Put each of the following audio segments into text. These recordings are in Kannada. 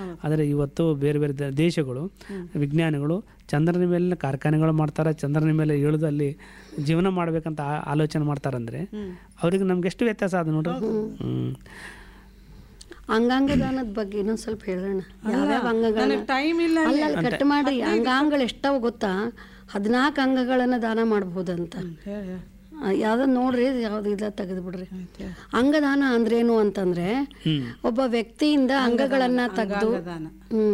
ಆದರೆ ಇವತ್ತು ಬೇರೆ ಬೇರೆ ದ- ದೇಶಗಳು ವಿಜ್ಞಾನಿಗಳು ಚಂದ್ರನ ಮೇಲಿನ ಕಾರ್ಖಾನೆಗಳು ಮಾಡ್ತಾರೆ ಚಂದ್ರನ ಮೇಲೆ ಇಳಿದು ಅಲ್ಲಿ ಜೀವನ ಮಾಡ್ಬೇಕಂತ ಆ- ಆಲೋಚನೆ ಮಾಡ್ತಾರಂದ್ರೆ ಅವ್ರಿಗೆ ನಮ್ಗೆ ಎಷ್ಟು ವ್ಯತ್ಯಾಸ ಅದು ನೋಡ್ರಿ ಹ್ಮ್ ಅಂಗಾಂಗ ದಾನದ ಬಗ್ಗೆ ಇನ್ನೊಂದ್ ಸ್ವಲ್ಪ ಹೇಳೋಣ ಯಾವ್ಯಾವ ಅಂಗಗಳನ್ನ ಟೈಮ್ ಇಲ್ಲ ಅಲ್ಲ ಅಲ್ಲ, ಕಟ್ ಮಾಡಿ ಅಂಗಾಂಗಗಳು ಎಷ್ಟಾವ ಗೊತ್ತಾ ಹದಿನಾಲ್ಕು ಅಂಗಗಳನ್ನ ದಾನ ಮಾಡ್ಬೋದಂತ ಹೇಳಿ ಹೇಳಿ. ಆ, ಯಾವ್ದೋ ನೋಡ್ರಿ ಯಾವ್ದು ಇಲ್ಲ ತೆಗೆದು ಬಿಡ್ರಿ ಅಂಗದಾನ ಅಂದ್ರೇನು ಅಂತಂದ್ರೆ ಹ್ಮ್ ಒಬ್ಬ ವ್ಯಕ್ತಿಯಿಂದ ಅಂಗಗಳನ್ನ ತೆಗೆದು ದಾನ ಹ್ಮ್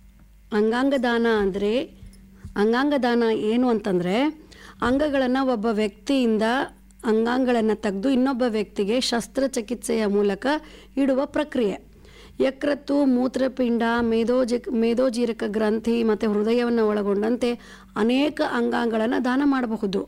ಅಂಗಾಂಗ ದಾನ ಅಂದ್ರೆ ಅಂಗಾಂಗ ದಾನ ಏನು ಅಂತಂದ್ರೆ ಅಂಗಗಳನ್ನು ಒಬ್ಬ ವ್ಯಕ್ತಿಯಿಂದ ಅಂಗಾಂಗಗಳನ್ನು ತೆಗೆದು ಇನ್ನೊಬ್ಬ ವ್ಯಕ್ತಿಗೆ ಶಸ್ತ್ರಚಿಕಿತ್ಸೆಯ ಮೂಲಕ ಇಡುವ ಪ್ರಕ್ರಿಯೆ ಯಕೃತ್ತು ಮೂತ್ರಪಿಂಡ ಮೇದೋಜಿ ಮೇದೋಜೀರಕ ಗ್ರಂಥಿ ಮತ್ತು ಹೃದಯವನ್ನು ಒಳಗೊಂಡಂತೆ ಅನೇಕ ಅಂಗಾಂಗಗಳನ್ನು ದಾನ ಮಾಡಬಹುದು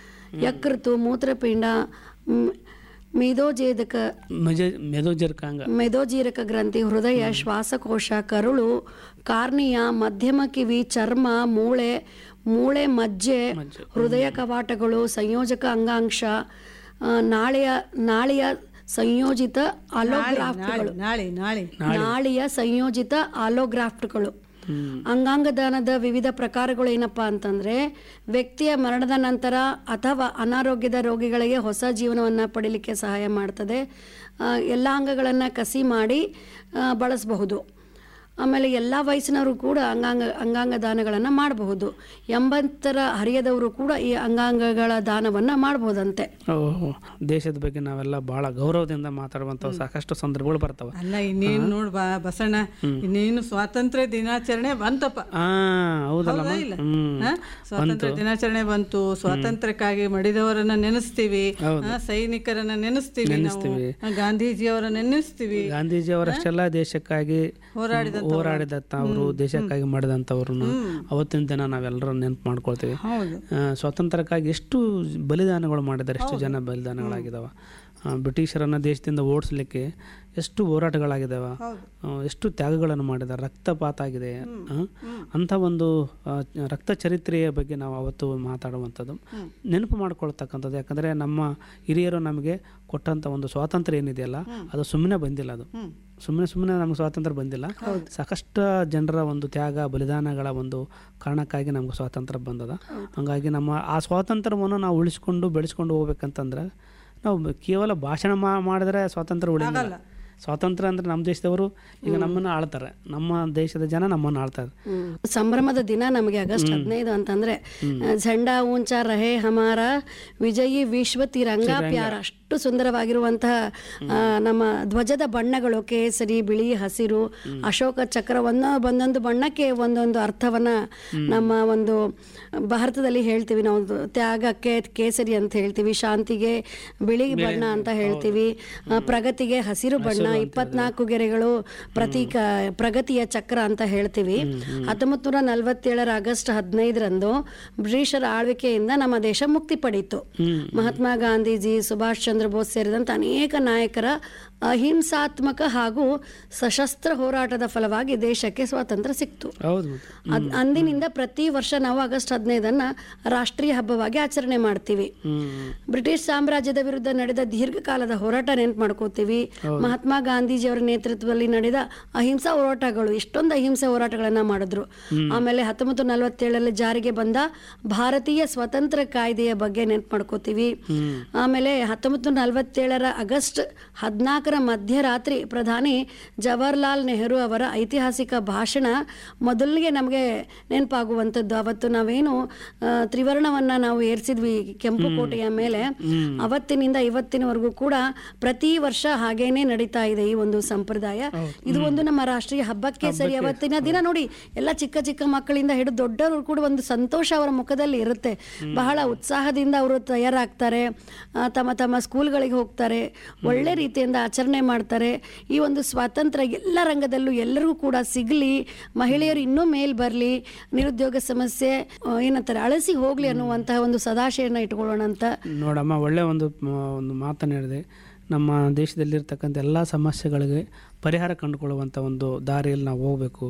ಯಕೃತ್ತು ಮೂತ್ರಪಿಂಡ ಮ್, ಮೇದೋಜೇದಕ ಮಜ ಮೆದೋಜರ್ಕಾಂಗ ಮೆದೋಜೀರಕ ಗ್ರಂಥಿ ಹೃದಯ ಶ್ವಾಸಕೋಶ ಕರುಳು ಕಾರ್ನಿಯ ಮಧ್ಯಮ ಕಿವಿ ಚರ್ಮ ಮೂಳೆ ಮೂಳೆ ಮಜ್ಜೆ ಹೃದಯ ಕವಾಟಗಳು ಸಂಯೋಜಕ ಅಂಗಾಂಶ ಆ, ನಾಳೆಯ ನಾಳೆಯ ಸಂಯೋಜಿತ ಅಲೋಗ್ರಾಫ್ಟ್ಗಳು ನಾಳೆ ನಾಳೆ ನಾಳಿಯ ಸಂಯೋಜಿತ ಆಲೋಗ್ರಾಫ್ಟ್ಗಳು ಅಂಗಾಂಗ ದಾನದ ವಿವಿಧ ಪ್ರಕಾರಗಳು ಏನಪ್ಪಾ ಅಂತಂದ್ರೆ ವ್ಯಕ್ತಿಯ ಮರಣದ ನಂತರ ಅಥವಾ ಅನಾರೋಗ್ಯದ ರೋಗಿಗಳಿಗೆ ಹೊಸ ಜೀವನವನ್ನು ಪಡೀಲಿಕ್ಕೆ ಸಹಾಯ ಮಾಡ್ತದೆ ಆ, ಎಲ್ಲ ಅಂಗಗಳನ್ನು ಕಸಿ ಮಾಡಿ ಆ, ಬಳಸಬಹುದು ಆಮೇಲೆ ಎಲ್ಲ ವಯಸ್ಸಿನವರು ಕೂಡ ಅಂಗಾಂಗ ಅಂಗಾಂಗ ದಾನಗಳನ್ನು ಮಾಡಬಹುದು ಎಂಬತ್ತರ ಹರಿಯದವರು ಕೂಡ ಈ ಅಂಗಾಂಗಗಳ ದಾನವನ್ನು ಮಾಡಬಹುದಂತೆ ಓಹೋ ದೇಶದ ಬಗ್ಗೆ ನಾವೆಲ್ಲ ಬಹಳ ಗೌರವದಿಂದ ಮಾತಾಡುವಂಥ ಸಾಕಷ್ಟು ಸಂದರ್ಭಗಳು ಬರ್ತಾವ ಅಲ್ಲ ಇನ್ನೇನು ನೋಡ್ ಬಾ ಬಸಣ್ಣ ಇನ್ನೇನು ಸ್ವಾತಂತ್ರ್ಯ ದಿನಾಚರಣೆ ಬಂತಪ್ಪ ಆ ಹೌದಲ್ಲ ಹೌದಾ ಇಲ್ಲ ಹ್ಮ್ ಹ? ಸ್ವಾತಂತ್ರ್ಯ ದಿನಾಚರಣೆ ಬಂತು ಸ್ವಾತಂತ್ರ್ಯಕ್ಕಾಗಿ ಮಡಿದವರನ್ನ ನೆನೆಸ್ತೀವಿ ಹ, ಸೈನಿಕರನ್ನ ನೆನೆಸ್ತೀವಿ ನಾವು ಹ, ಗಾಂಧೀಜಿಯವರ ನೆನೆಸ್ತೀವಿ ಗಾಂಧೀಜಿ ಅವರಷ್ಟೆಲ್ಲ ದೇಶಕ್ಕಾಗಿ ಹೋರಾಡಿದಂತ ಅವರು ದೇಶಕ್ಕಾಗಿ ಮಾಡಿದಂಥವ್ರನ್ನ ಅವತ್ತಿನ ದಿನ ನಾವೆಲ್ಲರೂ ನೆನಪು ಮಾಡ್ಕೊಳ್ತೀವಿ ಹೌದು ಆ, ಸ್ವಾತಂತ್ರ್ಯಕ್ಕಾಗಿ ಎಷ್ಟು ಬಲಿದಾನಗಳು ಮಾಡಿದ್ದಾರೆ ಎಷ್ಟು ಜನ ಬಲಿದಾನಗಳಾಗಿದ್ದಾವ ಆ, ಬ್ರಿಟಿಷರನ್ನ ದೇಶದಿಂದ ಓಡಿಸ್ಲಿಕ್ಕೆ ಎಷ್ಟು ಹೋರಾಟಗಳಾಗಿದ್ದಾವ ಆ, ಎಷ್ಟು ತ್ಯಾಗಗಳನ್ನು ಮಾಡಿದ್ದಾರೆ ರಕ್ತಪಾತ ಆಗಿದೆ ಆ, ಅಂಥ ಒಂದು ಆ, ರಕ್ತ ಚರಿತ್ರೆಯ ಬಗ್ಗೆ ನಾವು ಅವತ್ತು ಮಾತಾಡುವಂಥದ್ದು ನೆನಪು ಮಾಡ್ಕೊಳ್ತಕ್ಕಂಥದ್ದು ಯಾಕಂದರೆ ನಮ್ಮ ಹಿರಿಯರು ನಮಗೆ ಕೊಟ್ಟಂಥ ಒಂದು ಸ್ವಾತಂತ್ರ್ಯ ಏನಿದೆಯಲ್ಲ ಅದು ಸುಮ್ಮನೆ ಬಂದಿಲ್ಲ ಅದು ಸುಮ್ಮನೆ ಸುಮ್ಮನೆ ನಮ್ಗೆ ಸ್ವಾತಂತ್ರ್ಯ ಬಂದಿಲ್ಲ ಸಾಕಷ್ಟು ಜನರ ಒಂದು ತ್ಯಾಗ ಬಲಿದಾನಗಳ ಒಂದು ಕಾರಣಕ್ಕಾಗಿ ನಮ್ಗೆ ಸ್ವಾತಂತ್ರ್ಯ ಬಂದದ ಹಂಗಾಗಿ ನಮ್ಮ ಆ ಸ್ವಾತಂತ್ರ್ಯವನ್ನು ನಾವು ಉಳಿಸ್ಕೊಂಡು ಬೆಳೆಸ್ಕೊಂಡು ಹೋಗ್ಬೇಕಂತಂದ್ರೆ ನಾವು ಕೇವಲ ಭಾಷಣ ಮಾ ಮಾಡಿದ್ರೆ ಸ್ವಾತಂತ್ರ್ಯ ಉಳಿಯಲ್ಲ ಸ್ವಾತಂತ್ರ್ಯ ಅಂದ್ರೆ ನಮ್ಮ ದೇಶದವರು ಈಗ ನಮ್ಮನ್ನು ಆಳ್ತಾರೆ ನಮ್ಮ ದೇಶದ ಜನ ನಮ್ಮನ್ನು ಆಳ್ತಾರೆ ಸಂಭ್ರಮದ ದಿನ ನಮಗೆ ಆಗಸ್ಟ್ ಹದಿನೈದು ಅಂತಂದ್ರೆ ಝಂಡಾ ಊಂಚಾ ರಹೆ ಹಮಾರ ವಿಜಯಿ ವಿಶ್ವ ತಿರಂಗ ಪ್ಯಾರ ಅಷ್ಟು ಸುಂದರವಾಗಿರುವಂತಹ ಆ, ನಮ್ಮ ಧ್ವಜದ ಬಣ್ಣಗಳು ಕೇಸರಿ ಬಿಳಿ ಹಸಿರು ಅಶೋಕ ಚಕ್ರ ಒಂದ ಒಂದೊಂದು ಬಣ್ಣಕ್ಕೆ ಒಂದೊಂದು ಅರ್ಥವನ್ನ ನಮ್ಮ ಒಂದು ಭಾರತದಲ್ಲಿ ಹೇಳ್ತೀವಿ ನಾವು ಒಂದು ತ್ಯಾಗಕ್ಕೆ ಕೇಸರಿ ಅಂತ ಹೇಳ್ತೀವಿ ಶಾಂತಿಗೆ ಬಿಳಿ ಬಣ್ಣ ಅಂತ ಹೇಳ್ತೀವಿ ಆ, ಪ್ರಗತಿಗೆ ಹಸಿರು ಬಣ್ಣ ಇಪ್ಪತ್ನಾಲ್ಕು ಗೆರೆಗಳು ಪ್ರತೀಕ ಪ್ರಗತಿಯ ಚಕ್ರ ಅಂತ ಹೇಳ್ತೀವಿ ಹತ್ತೊಂಬತ್ತು ನೂರ ನಲವತ್ತೇಳರ ಆಗಸ್ಟ್ ಹದಿನೈದರಂದು ಬ್ರಿಟಿಷರ ಆಳ್ವಿಕೆಯಿಂದ ನಮ್ಮ ದೇಶ ಮುಕ್ತಿ ಪಡೀತು ಮಹಾತ್ಮ ಗಾಂಧೀಜಿ ಸುಭಾಷ್ ಚಂದ್ರ ಬೋಸ್ ಸೇರಿದಂತೆ ಅನೇಕ ನಾಯಕರ ಅಹಿಂಸಾತ್ಮಕ ಹಾಗೂ ಸಶಸ್ತ್ರ ಹೋರಾಟದ ಫಲವಾಗಿ ದೇಶಕ್ಕೆ ಸ್ವಾತಂತ್ರ್ಯ ಸಿಕ್ತು ಹೌದು ಮತ್ತೆ. ಅದ್ ಅಂದಿನಿಂದ ಪ್ರತಿ ವರ್ಷ ನಾವು ಆಗಸ್ಟ್ ಹದಿನೈದನ್ನ ರಾಷ್ಟ್ರೀಯ ಹಬ್ಬವಾಗಿ ಆಚರಣೆ ಮಾಡ್ತೀವಿ ಹ್ಮ್ ಬ್ರಿಟಿಷ್ ಸಾಮ್ರಾಜ್ಯದ ವಿರುದ್ಧ ನಡೆದ ದೀರ್ಘಕಾಲದ ಹೋರಾಟ ನೆನ್ಪು ಮಾಡ್ಕೋತೀವಿ ಮಹಾತ್ಮ ಗಾಂಧೀಜಿಯವರ ನೇತೃತ್ವದಲ್ಲಿ ನಡೆದ ಅಹಿಂಸಾ ಹೋರಾಟಗಳು ಎಷ್ಟೊಂದು ಅಹಿಂಸೆ ಹೋರಾಟಗಳನ್ನ ಮಾಡಿದ್ರು ಆಮೇಲೆ ಹತ್ತೊಂಬತ್ತು ನಲವತ್ತೇಳರಲ್ಲಿ ಜಾರಿಗೆ ಬಂದ ಭಾರತೀಯ ಸ್ವತಂತ್ರ ಕಾಯ್ದೆಯ ಬಗ್ಗೆ ನೆನ್ಪು ಮಾಡ್ಕೋತೀವಿ ಆಮೇಲೆ ಹತ್ತೊಂಬತ್ತು ನಲವತ್ತೇಳರ ಆಗಸ್ಟ್ ಹದಿನಾಲ್ಕರ ಮಧ್ಯರಾತ್ರಿ ಪ್ರಧಾನಿ ಜವಾಹರ್ಲಾಲ್ ನೆಹರು ಅವರ ಐತಿಹಾಸಿಕ ಭಾಷಣ ಮೊದಲಿಗೆ ನಮಗೆ ನೆನಪಾಗುವಂಥದ್ದು ಅವತ್ತು ನಾವೇನು ಆ, ತ್ರಿವರ್ಣವನ್ನ ನಾವು ಏರಿಸಿದ್ವಿ ಕೆಂಪು ಕೋಟೆಯ ಮೇಲೆ ಅವತ್ತಿನಿಂದ ಇವತ್ತಿನವರೆಗೂ ಕೂಡ ಪ್ರತಿ ವರ್ಷ ಹಾಗೇನೆ ನಡೀತಾ ಇದೆ ಈ ಒಂದು ಸಂಪ್ರದಾಯ ಇದು ಒಂದು ನಮ್ಮ ರಾಷ್ಟ್ರೀಯ ಹಬ್ಬಕ್ಕೆ ಸರಿ ಅವತ್ತಿನ ದಿನ ನೋಡಿ ಎಲ್ಲ ಚಿಕ್ಕ ಚಿಕ್ಕ ಮಕ್ಕಳಿಂದ ಹಿಡಿದು ದೊಡ್ಡವರು ಕೂಡ ಒಂದು ಸಂತೋಷ ಅವರ ಮುಖದಲ್ಲಿ ಇರುತ್ತೆ ಬಹಳ ಉತ್ಸಾಹದಿಂದ ಅವರು ತಯಾರಾಗ್ತಾರೆ ಆ, ತಮ್ಮ ತಮ್ಮ ಸ್ಕೂಲ್ಗಳಿಗೆ ಹೋಗ್ತಾರೆ ಒಳ್ಳೆ ರೀತಿಯಿಂದ ಆಚರಣೆ ಮಾಡ್ತಾರೆ ಈ ಒಂದು ಸ್ವಾತಂತ್ರ್ಯ ಎಲ್ಲ ರಂಗದಲ್ಲೂ ಎಲ್ಲರಿಗೂ ಕೂಡ ಸಿಗಲಿ ಮಹಿಳೆಯರು ಇನ್ನೂ ಮೇಲ್ ಬರಲಿ ನಿರುದ್ಯೋಗ ಸಮಸ್ಯೆ ಆ, ಏನಂತಾರೆ ಅಳಸಿ ಹೋಗ್ಲಿ ಅನ್ನುವಂತಹ ಒಂದು ಸದಾಶಯನ ಇಟ್ಕೊಳ್ಳೋಣ ಅಂತ ನೋಡಮ್ಮ ಒಳ್ಳೆ ಒಂದು ಮ- ಒಂದು ಮಾತನ್ನು ಹೇಳಿದೆ ನಮ್ಮ ದೇಶದಲ್ಲಿರ್ತಕ್ಕಂಥ ಎಲ್ಲ ಸಮಸ್ಯೆಗಳಿಗೆ ಪರಿಹಾರ ಕಂಡುಕೊಳ್ಳುವಂಥ ಒಂದು ದಾರಿಯಲ್ಲಿ ನಾವು ಹೋಗಬೇಕು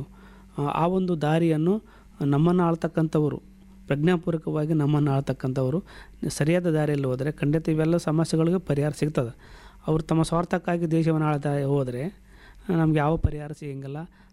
ಆ ಒಂದು ದಾರಿಯನ್ನು ನಮ್ಮನ್ನು ಆಳ್ತಕ್ಕಂಥವರು ಪ್ರಜ್ಞಾಪೂರ್ವಕವಾಗಿ ನಮ್ಮನ್ನು ಆಳ್ತಕ್ಕಂಥವರು ಸರಿಯಾದ ದಾರಿಯಲ್ಲಿ ಹೋದರೆ ಖಂಡಿತ ಇವೆಲ್ಲ ಸಮಸ್ಯೆಗಳಿಗೆ ಪರಿಹಾರ ಸಿಗ್ತದೆ ಅವರು ತಮ್ಮ ಸ್ವಾರ್ಥಕ್ಕಾಗಿ ದೇಶವನ್ನು ಆಳ್ತಾ ಹೋದರೆ ನಮ್ಗೆ ಯಾವ ಪರಿಹಾರ ಸಿಗಂಗಿಲ್ಲ